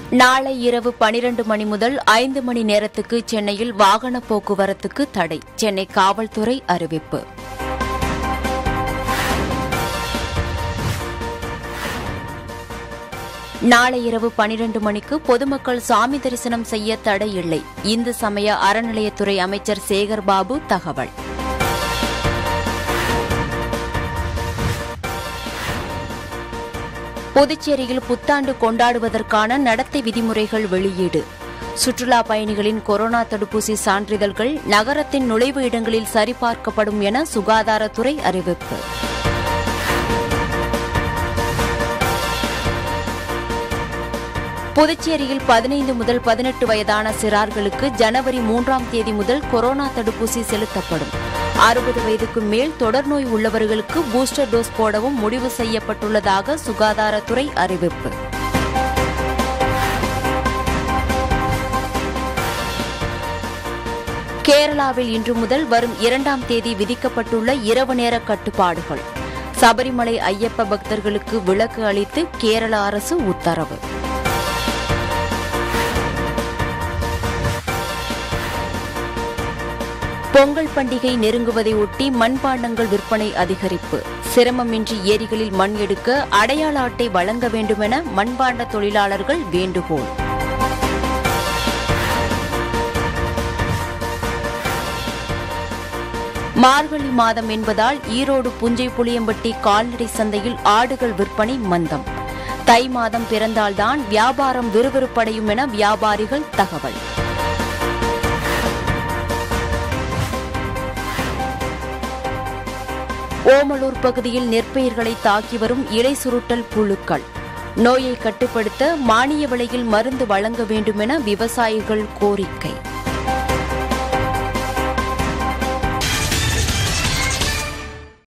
நாளை இரவு பனிரண்டு மணி முதல் ஐந்து மணி நேரத்துக்கு சென்னையில் வாகன போக்குவரத்துக்கு தடை சென்னை காவல்துறை அறிவிப்பு நாளை இரவு பனிரண்டு மணிக்கு பொதுமக்கள் சாமி தரிசனம் செய்ய தடை இல்லை இந்து சமய அறநிலையத்துறை அமைச்சர் சேகர் பாபு தகவல் புதுச்சேரியில் புத்தாண்டு கொண்டாடுவதற்கான நடத்தை விதிமுறைகள் வெளியீடு சுற்றுலா பயணிகளின் கொரோனா தடுப்பூசி சான்றிதழ்கள் நகரத்தின் நுழைவு இடங்களில் சரிபார்க்கப்படும் என சுகாதாரத்துறை அறிவிப்பு புதுச்சேரியில் பதினைந்து முதல் பதினெட்டு வயதான சிறார்களுக்கு ஜனவரி மூன்றாம் தேதி முதல் கொரோனா தடுப்பூசி செலுத்தப்படும் அறுபது வயதுக்கு மேல் தொடர்நோய் உள்ளவர்களுக்கு பூஸ்டர் டோஸ் போடவும் முடிவு செய்யப்பட்டுள்ளதாக சுகாதாரத்துறை அறிவிப்பு கேரளாவில் இன்று முதல் வரும் இரண்டாம் தேதி விதிக்கப்பட்டுள்ள இரவு நேர கட்டுப்பாடுகள் சபரிமலை ஐயப்ப பக்தர்களுக்கு விலக்கு அளித்து கேரள அரசு உத்தரவு பொங்கல் பண்டிகை நெருங்குவதை ஒட்டி மண்பாண்டங்கள் விற்பனை அதிகரிப்பு சிரமமின்றி ஏரிகளில் மண் எடுக்க அடையாள அட்டை வழங்க வேண்டுமென மண்பாண்ட தொழிலாளர்கள் வேண்டுகோள் மார்கழி மாதம் என்பதால் ஈரோடு புஞ்சை புளியம்பட்டி கால்நடை சந்தையில் ஆடுகள் விற்பனை மந்தம் தை மாதம் பிறந்தால்தான் வியாபாரம் விறுவிறுப்படையும் என வியாபாரிகள் தகவல் ஓமலூர் பகுதியில் நெற்பயிர்களை தாக்கி வரும் இலை சுருட்டல் புழுக்கள் நோயை கட்டுப்படுத்த மானிய விலையில் மருந்து வழங்க வேண்டுமென விவசாயிகள் கோரிக்கை